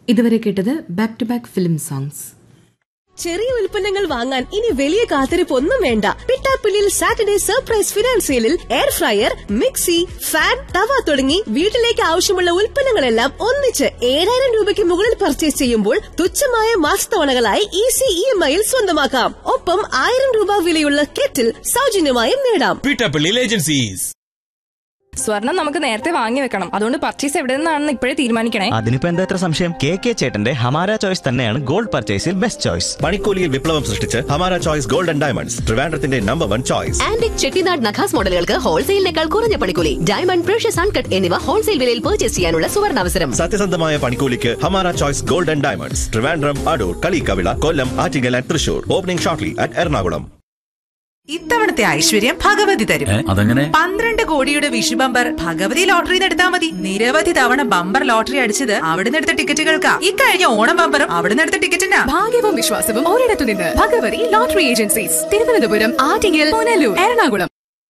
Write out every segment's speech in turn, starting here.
ഇതുവരെ കേട്ടത് back to back film songs ചെറിയ ഉൽപ്പന്നങ്ങൾ വാങ്ങാൻ ഇനി വലിയ കാത്തിരിപ്പ് ഒന്നും വേണ്ട പിട്ടാപ്പിള്ളിൽ സാറ്റർഡേ സർപ്രൈസ് ഫിനാൻസ് സെയിലിൽ എയർ ഫ്രയർ മിക്സി ഫാൻ തവ തുടങ്ങി വീട്ടിലേക്ക് ആവശ്യമുള്ള ഉൽപ്പന്നങ്ങളെല്ലാം ഒന്നിച്ച് ഏഴായിരം രൂപയ്ക്ക് മുകളിൽ പർച്ചേസ് ചെയ്യുമ്പോൾ തുച്ഛമായ മാസത്തവണകളായി ഈസി ഇ എം ഐയിൽ സ്വന്തമാക്കാം ഒപ്പം ആയിരം രൂപ വിലയുള്ള കെറ്റിൽ സൗജന്യമായും നേടാം പീട്ടാപ്പള്ളിയിൽ ഏജൻസീസ് സ്വർണം നമുക്ക് നേരത്തെ വാങ്ങി വെക്കണം അതുകൊണ്ട് പർച്ചേസ് എവിടെ നിന്നാണെന്ന് ഇപ്പോഴേ തീരുമാനിക്കണേ അതിനിപ്പോ എന്താ ഇത്ര സംശയം കെ കെ ചേട്ടന്റെ ഹമാര ചോയ്സ് തന്നെയാണ് ഗോൾഡ് പർച്ചേസിൽ ബെസ്റ്റ് ചോയ്സ് പണിക്കൂലിയിൽ വിപ്ലവം സൃഷ്ടിച്ച് Hamara choice gold and diamonds ട്രിവാൻഡ്രത്തിന്റെ number one choice antique Chettinad നഖാസ് മോഡലുകൾക്ക് ഹോൾസെയിലിനേക്കാൾ കുറഞ്ഞ പണിക്കൂലി ഡയമണ്ട് പ്രഷ്യസ് അൺകട്ട് എന്നിവ ഹോൾസെയിൽ വിലയിൽ പർച്ചേസ് ചെയ്യാനുള്ള സുവർണാവസരം സത്യസന്ധമായ പണിക്കൂലിക്ക് Hamara choice gold and diamonds Trivandrum Adoor Kaliyikkavila Kollam Attingal and Thrissur opening shortly at Ernakulam ഇത്തവണത്തെ ഐശ്വര്യം ഭഗവതി തരും അതെങ്ങനെ പന്ത്രണ്ട് കോടിയുടെ വിഷു ബമ്പർ ഭഗവതി ലോട്ടറിന്ന് എടുത്താൽ മതി നിരവധി തവണ ബമ്പർ ലോട്ടറി അടിച്ചത് അവിടുന്ന് എടുത്ത ടിക്കറ്റുകൾക്കാ ഇക്കഴിഞ്ഞ ഓണം ബമ്പറും അവിടുന്ന് എടുത്ത ടിക്കറ്റിനാ ഭാഗ്യവും വിശ്വാസവും ഒരിടത്തു നിന്ന് Bhagavathi lottery agencies Thiruvananthapuram Attingal Punalur Ernakulam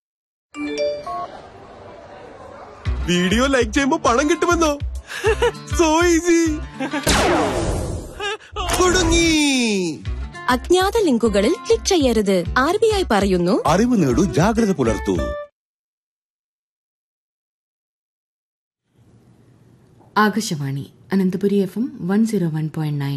video like ചെയ്യുമ്പോ പണം കിട്ടുമെന്നോ സോ ഈസി കുടുങ്ങി അജ്ഞാത ലിങ്കുകളിൽ ക്ലിക്ക് ചെയ്യരുത് ആർ ബി ഐ പറയുന്നു അറിവ് നേടൂ ജാഗ്രത പുലർത്തൂ Akashvani Ananthapuri F M one zero one point nine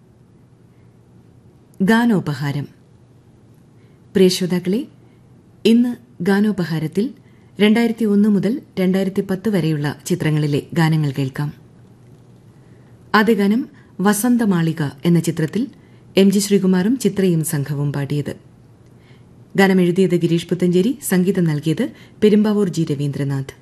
ഗാനോപഹാരം പ്രിയ ശ്രോതാക്കളെ ഇന്ന് ഗാനോപഹാരത്തിൽ രണ്ടായിരത്തി ഒന്ന് മുതൽ രണ്ടായിരത്തി പത്ത് വരെയുള്ള ചിത്രങ്ങളിലെ ഗാനങ്ങൾ കേൾക്കാം ആദ്യ ഗാനം വസന്തമാളിക എന്ന ചിത്രത്തിൽ എം ജി ശ്രീകുമാറും ചിത്രയും സംഘവും പാടിയത് ഗാനം എഴുതിയത് ഗിരീഷ് പുത്തഞ്ചേരി സംഗീതം നൽകിയത് പെരുമ്പാവൂർ ജി രവീന്ദ്രനാഥ്